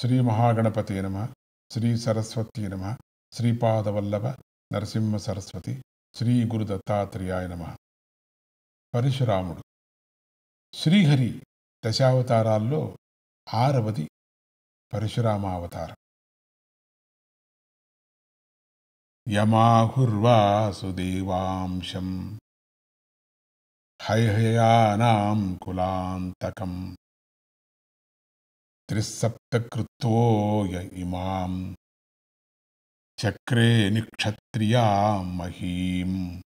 శ్రీ మహాగణపతి నమ శ్రీ సరస్వతి నమ శ్రీపాదవల్లభ నరసింహ సరస్వతి శ్రీ గురు దత్తాత్రేయాయ నమ పరశురాముడు శ్రీహరి దశావతారాల్లో ఆరవది పరశురామావతారం యమాహుర్వాసుదేవాంశం హైహయానాం కులాంతకం త్రిసప్తకృత్వోయ ఇమాం చక్రే నిక్షత్రియా మహీం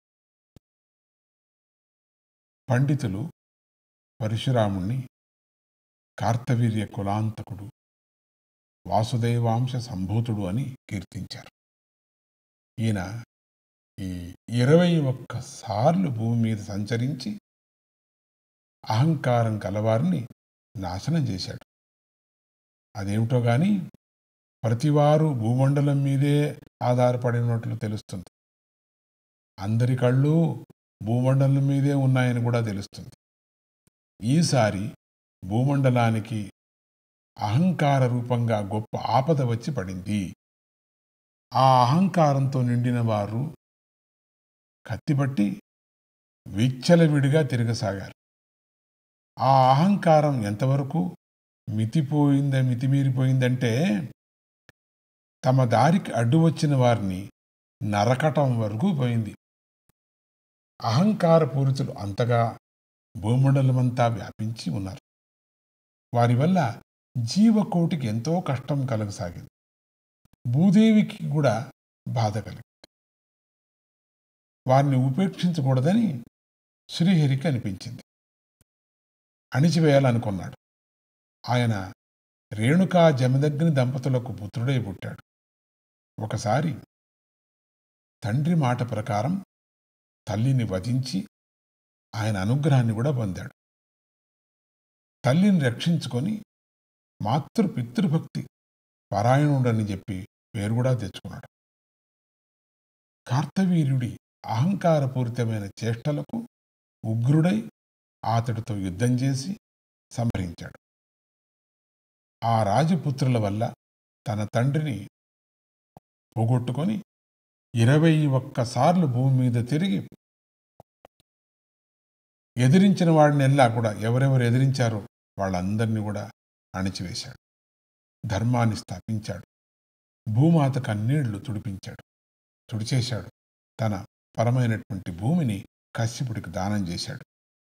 పండితులు పరశురాముణ్ణి కార్తవీర్య కులాంతకుడు వాసుదేవాంశ సంభూతుడు అని కీర్తించారు ఈయన ఈ ఇరవై ఒక్క సార్లు భూమి మీద సంచరించి అహంకారం కలవారిని నాశనం చేశాడు అదేమిటో గాని ప్రతివారు భూమండలం మీదే ఆధారపడినట్లు తెలుస్తుంది అందరి కళ్ళు భూమండలం మీదే ఉన్నాయని కూడా తెలుస్తుంది ఈసారి భూమండలానికి అహంకార రూపంగా గొప్ప ఆపద వచ్చి పడింది ఆ అహంకారంతో నిండిన వారు కత్తిపట్టి విచ్చలవిడిగా తిరగసాగారు ఆ అహంకారం ఎంతవరకు మితిపోయింద మితిమీరిపోయిందంటే తమ దారికి అడ్డు వచ్చిన వారిని నరకటం వరకు పోయింది అహంకార పూరితులు అంతగా భూమండలమంతా వ్యాపించి ఉన్నారు వారి వల్ల జీవకోటికి ఎంతో కష్టం కలగసాగింది భూదేవికి కూడా బాధ కలిగింది వారిని ఉపేక్షించకూడదని శ్రీహరికి అనిపించింది అణిచివేయాలనుకున్నాడు ఆయన రేణుకా జమదగ్ని దంపతులకు పుత్రుడై పుట్టాడు ఒకసారి తండ్రి మాట ప్రకారం తల్లిని వధించి ఆయన అనుగ్రహాన్ని కూడా పొందాడు తల్లిని రక్షించుకొని మాతృ పితృభక్తి పరాయణుడని చెప్పి పేరు కూడా తెచ్చుకున్నాడు కార్తవీర్యుడి అహంకారపూరితమైన చేష్టలకు ఉగ్రుడై అతడితో యుద్ధం చేసి సంహరించాడు ఆ రాజపుత్రుల వల్ల తన తండ్రిని పోగొట్టుకొని ఇరవై ఒక్కసార్లు భూమి మీద తిరిగి ఎదిరించిన వాడినెల్లా కూడా ఎవరెవరు ఎదిరించారో వాళ్ళందరినీ కూడా అణిచివేశాడు ధర్మాన్ని స్థాపించాడు భూమాత కన్నీళ్లు తుడిపించాడు తుడిచేశాడు తన పరమైనటువంటి భూమిని కశ్యపుడికి దానం చేశాడు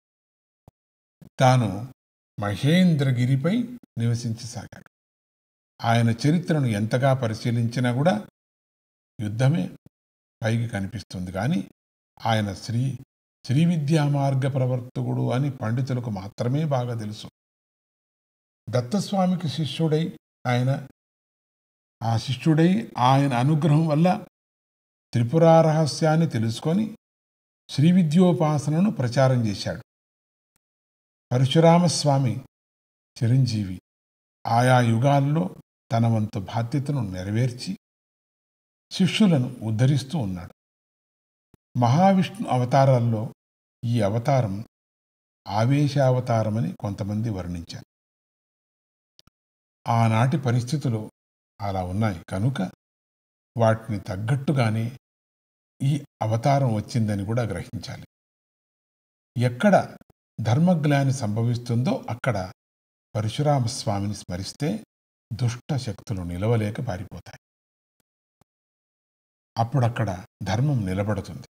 తాను మహేంద్రగిరిపై నివసించసాగాడు ఆయన చరిత్రను ఎంతగా పరిశీలించినా కూడా యుద్ధమే పైకి కనిపిస్తుంది కానీ ఆయన శ్రీ శ్రీ విద్యా మార్గ ప్రవర్తకుడు అని పండితులకు మాత్రమే బాగా తెలుసు దత్తస్వామికి శిష్యుడై ఆయన ఆ శిష్యుడై ఆయన అనుగ్రహం వల్ల త్రిపురా రహస్యాన్ని తెలుసుకొని శ్రీ విద్యోపాసనను ప్రచారం చేశాడు పరశురామస్వామి చిరంజీవి ఆయా యుగాల్లో తన వంతు బాధ్యతను నెరవేర్చి శిష్యులను ఉద్ధరిస్తూ ఉన్నాడు మహావిష్ణు అవతారాల్లో ఈ అవతారం ఆవేశావతారమని కొంతమంది వర్ణించారు ఆనాటి పరిస్థితులు అలా ఉన్నాయి కనుక వాటిని తగ్గట్టుగానే ఈ అవతారం వచ్చిందని కూడా గ్రహించాలి ఎక్కడ ధర్మగ్లాని సంభవిస్తుందో అక్కడ పరశురామ స్వామిని స్మరిస్తే దుష్ట శక్తులు నిలవలేక పారిపోతాయి అప్పుడక్కడ ధర్మం నిలబడుతుంది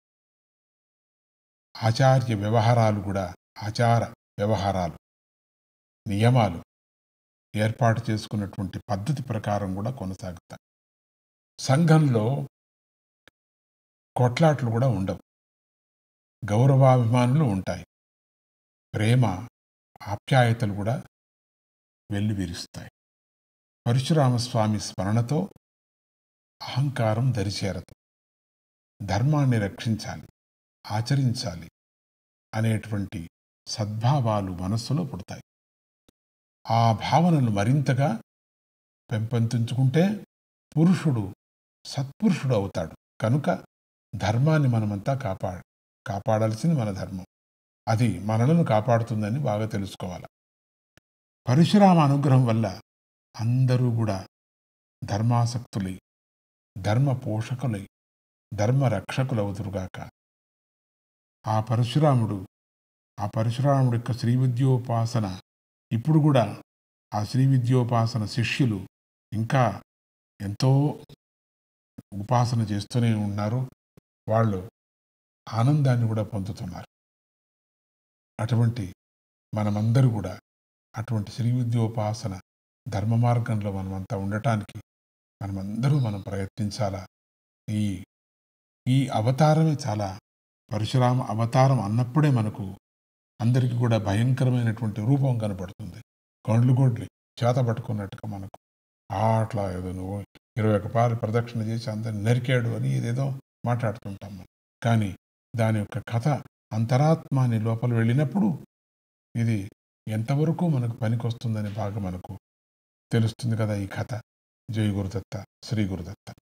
ఆచార్య వ్యవహారాలు కూడా ఆచార వ్యవహారాలు నియమాలు ఏర్పాటు చేసుకున్నటువంటి పద్ధతి ప్రకారం కూడా కొనసాగుతాయి సంఘంలో కొట్లాట్లు కూడా ఉండవు గౌరవాభిమానులు ఉంటాయి ప్రేమ ఆప్యాయతలు కూడా వెల్లివిరుస్తాయి పరశురామస్వామి స్మరణతో అహంకారం దరిచేరదు ధర్మాన్ని రక్షించాలి ఆచరించాలి అనేటువంటి సద్భావాలు మనస్సులో పుడతాయి ఆ భావనలు మరింతగా పెంపొందించుకుంటే పురుషుడు సత్పురుషుడు అవుతాడు కనుక ధర్మాన్ని మనమంతా కాపాడ కాపాడాల్సింది మన ధర్మం అది మనలను కాపాడుతుందని బాగా తెలుసుకోవాలి పరశురామ అనుగ్రహం వల్ల అందరూ కూడా ధర్మాసక్తులై ధర్మ పోషకులై ధర్మ రక్షకులవుదురుగాక ఆ పరశురాముడు ఆ పరశురాముడి యొక్క శ్రీ విద్యోపాసన ఇప్పుడు కూడా ఆ శ్రీ విద్యోపాసన శిష్యులు ఇంకా ఎంతో ఉపాసన చేస్తూనే ఉన్నారు వాళ్ళు ఆనందాన్ని కూడా పొందుతున్నారు అటువంటి మనమందరూ కూడా అటువంటి శ్రీ విద్యోపాసన ధర్మ మార్గంలో మనమంతా ఉండటానికి మనమందరూ మనం ప్రయత్నించాలా ఈ ఈ అవతారమే చాలా పరశురామ అవతారం అన్నప్పుడే మనకు అందరికీ కూడా భయంకరమైనటువంటి రూపం కనపడుతుంది కండ్లు గొడ్లు చేత పట్టుకున్నట్టుగా మనకు ఆ అట్లా ఏదో నువ్వు ఇరవై ఒక పాలు ప్రదక్షిణ చేసి అందరిని నరికాడు అని ఏదేదో మాట్లాడుతుంటాం మనం కానీ దాని యొక్క కథ అంతరాత్మాని లోపల వెళ్ళినప్పుడు ఇది ఎంతవరకు మనకు పనికొస్తుందని బాగా మనకు తెలుస్తుంది కదా ఈ కథ జై గురుదత్త శ్రీ గురుదత్త